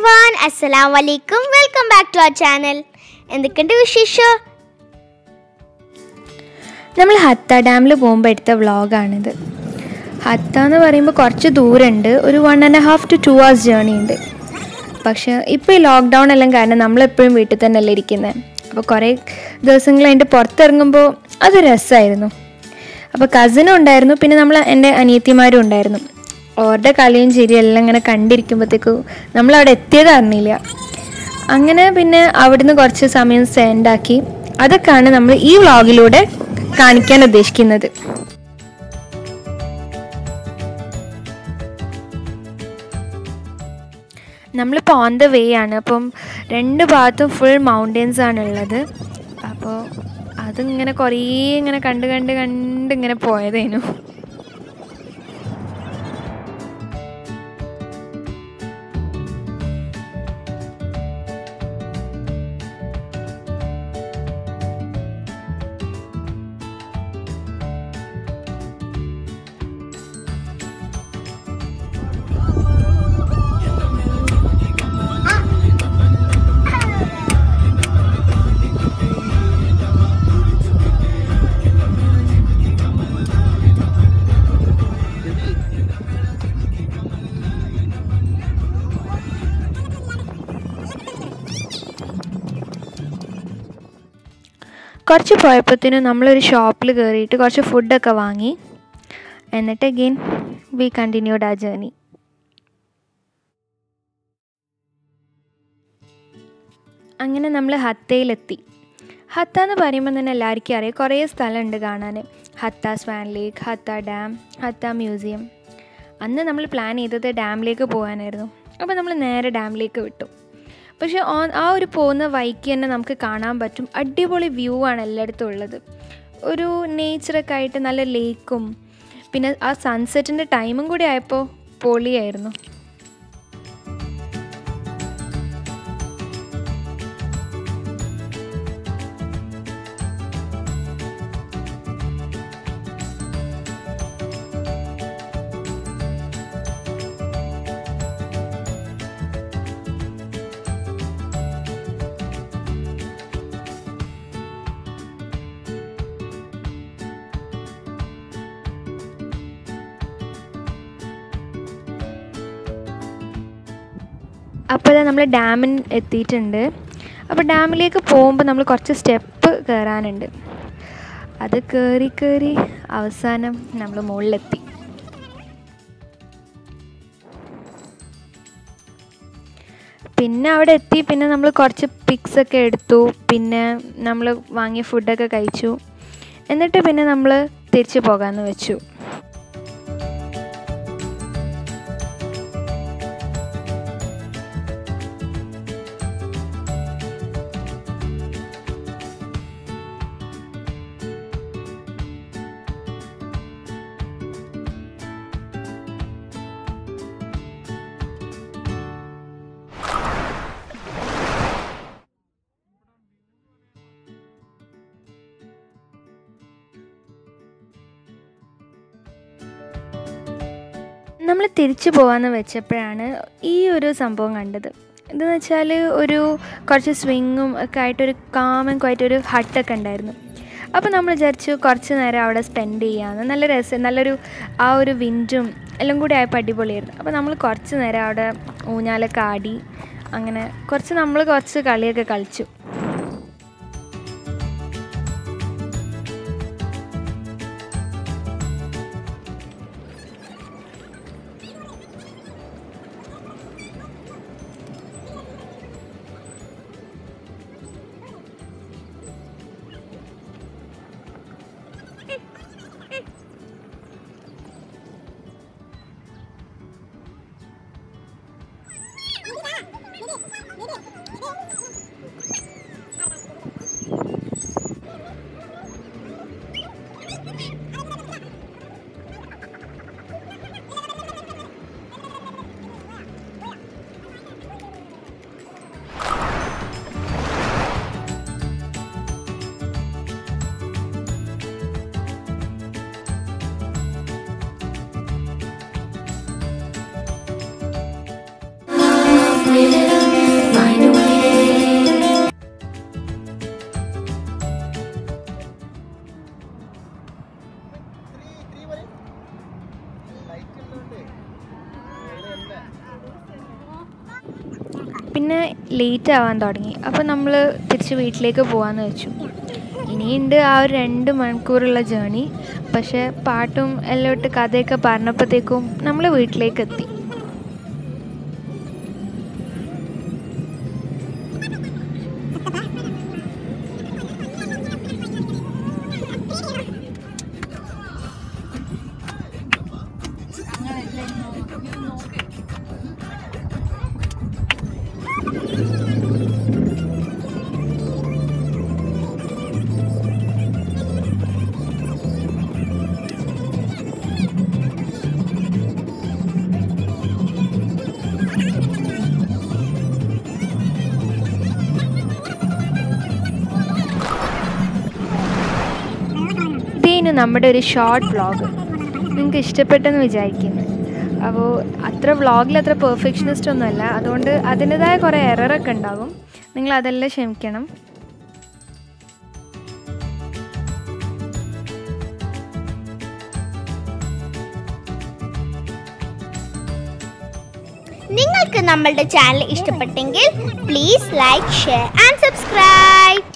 everyone അസ്സലാം വലൈക്കും welcome back to our channel എന്തൊക്കെയുണ്ട് വിശേഷം നമ്മൾ ഹത്ത ഡാമിൽ പോകുമ്പോൾ എടുത്ത വ്ളോഗാണിത് ഹത്ത എന്ന് പറയുമ്പോൾ കുറച്ച് ദൂരമുണ്ട് ഒരു one and half two two hours journey ഉണ്ട് പക്ഷേ ഇപ്പോൾ ഈ ലോക്ക്ഡൗൺ എല്ലാം കാരണം നമ്മളെപ്പോഴും വീട്ടിൽ തന്നെയല്ലേ ഇരിക്കുന്നത് അപ്പോൾ കുറേ ദിവസങ്ങൾ അതിൻ്റെ പുറത്തിറങ്ങുമ്പോൾ അത് രസമായിരുന്നു അപ്പോൾ കസിനും ഉണ്ടായിരുന്നു പിന്നെ നമ്മൾ എൻ്റെ അനിയത്തിമാരും ഉണ്ടായിരുന്നു അവരുടെ കളിയും ചിരിയും എല്ലാം ഇങ്ങനെ കണ്ടിരിക്കുമ്പോഴത്തേക്കും നമ്മളവിടെ എത്തിയത് അറിഞ്ഞില്ല അങ്ങനെ പിന്നെ അവിടുന്ന് കുറച്ച് സമയം സ്പെൻഡാക്കി അതൊക്കെയാണ് നമ്മൾ ഈ വ്ളോഗിലൂടെ കാണിക്കാൻ ഉദ്ദേശിക്കുന്നത് നമ്മളിപ്പോൾ ഓൺ ദ വേ ആണ് അപ്പം രണ്ട് ഭാഗത്തും ഫുൾ മൗണ്ടെയ്ൻസ് ആണ് ഉള്ളത് അപ്പോൾ അതിങ്ങനെ കുറേ ഇങ്ങനെ കണ്ട് കണ്ട് കണ്ട് ഇങ്ങനെ പോയതേനു കുറച്ച് പോയപ്പോഴത്തേനും നമ്മളൊരു ഷോപ്പിൽ കയറിയിട്ട് കുറച്ച് ഫുഡൊക്കെ വാങ്ങി എന്നിട്ട് അഗെയിൻ വി കണ്ടിന്യൂഡ് ആ ജേർണി അങ്ങനെ നമ്മൾ ഹത്തയിലെത്തി ഹത്ത എന്ന് പറയുമ്പോൾ തന്നെ എല്ലാവർക്കും അറിയാം കുറേ സ്ഥലമുണ്ട് കാണാൻ ഹത്ത സ്വാൻ ലേക്ക് ഹത്ത ഡാം ഹത്ത മ്യൂസിയം അന്ന് നമ്മൾ പ്ലാൻ ചെയ്തത് ഡാമിലേക്ക് പോകാനായിരുന്നു അപ്പോൾ നമ്മൾ നേരെ ഡാമിലേക്ക് വിട്ടു പക്ഷേ ഓൺ ആ ഒരു പോകുന്ന വഴിക്ക് തന്നെ നമുക്ക് കാണാൻ പറ്റും അടിപൊളി വ്യൂ ആണ് എല്ലായിടത്തും ഉള്ളത് ഒരു നേച്ചറൊക്കെ ആയിട്ട് നല്ല ലേക്കും പിന്നെ ആ സൺസെറ്റിൻ്റെ ടൈമും കൂടി ആയപ്പോൾ പൊളിയായിരുന്നു അപ്പോൾ നമ്മൾ ഡാമിൽ എത്തിയിട്ടുണ്ട് അപ്പോൾ ഡാമിലേക്ക് പോകുമ്പോൾ നമ്മൾ കുറച്ച് സ്റ്റെപ്പ് കയറാനുണ്ട് അത് കയറി കയറി അവസാനം നമ്മൾ മുകളിലെത്തി പിന്നെ അവിടെ എത്തി പിന്നെ നമ്മൾ കുറച്ച് പിക്സ് ഒക്കെ എടുത്തു പിന്നെ നമ്മൾ വാങ്ങിയ ഫുഡൊക്കെ കഴിച്ചു എന്നിട്ട് പിന്നെ നമ്മൾ തിരിച്ചു പോകാമെന്ന് വെച്ചു നമ്മൾ തിരിച്ചു പോകാമെന്ന് വെച്ചപ്പോഴാണ് ഈ ഒരു സംഭവം കണ്ടത് ഇതെന്ന് വെച്ചാൽ ഒരു കുറച്ച് സ്വിങ്ങും ഒക്കെ ആയിട്ടൊരു കാമൻ ആയിട്ടൊരു ഹട്ടൊക്കെ ഉണ്ടായിരുന്നു അപ്പോൾ നമ്മൾ വിചാരിച്ചു കുറച്ച് നേരം അവിടെ സ്പെൻഡ് ചെയ്യാമെന്ന് നല്ല രസം നല്ലൊരു ആ ഒരു വിൻഡും എല്ലാം കൂടി ആയപ്പോൾ അടിപൊളിയായിരുന്നു അപ്പോൾ നമ്മൾ കുറച്ച് നേരം അവിടെ ഊഞ്ഞാലൊക്കെ ആടി അങ്ങനെ കുറച്ച് നമ്മൾ കുറച്ച് കളിയൊക്കെ കളിച്ചു With it പിന്നെ ലേറ്റ് ആവാൻ തുടങ്ങി അപ്പോൾ നമ്മൾ തിരിച്ച് വീട്ടിലേക്ക് പോകാമെന്ന് വെച്ചു ഇനിയുണ്ട് ആ ഒരു രണ്ട് മണിക്കൂറുള്ള ജേണി പക്ഷേ പാട്ടും എല്ലാം ഇട്ട് കഥയൊക്കെ പറഞ്ഞപ്പോഴത്തേക്കും നമ്മൾ വീട്ടിലേക്ക് എത്തി ഇതേനു നമ്മുടെ ഒരു ഷോർട്ട് വ്ളോഗ് നിങ്ങൾക്ക് ഇഷ്ടപ്പെട്ടെന്ന് വിചാരിക്കുന്നു അപ്പോൾ അത്ര വ്ളോഗിൽ അത്ര പെർഫെക്ഷനിസ്റ്റ് ഒന്നുമല്ല അതുകൊണ്ട് അതിൻ്റെതായ കുറേ എററൊക്കെ ഉണ്ടാകും നിങ്ങൾ അതെല്ലാം ക്ഷമിക്കണം നിങ്ങൾക്ക് നമ്മളുടെ ചാനൽ ഇഷ്ടപ്പെട്ടെങ്കിൽ please like share and subscribe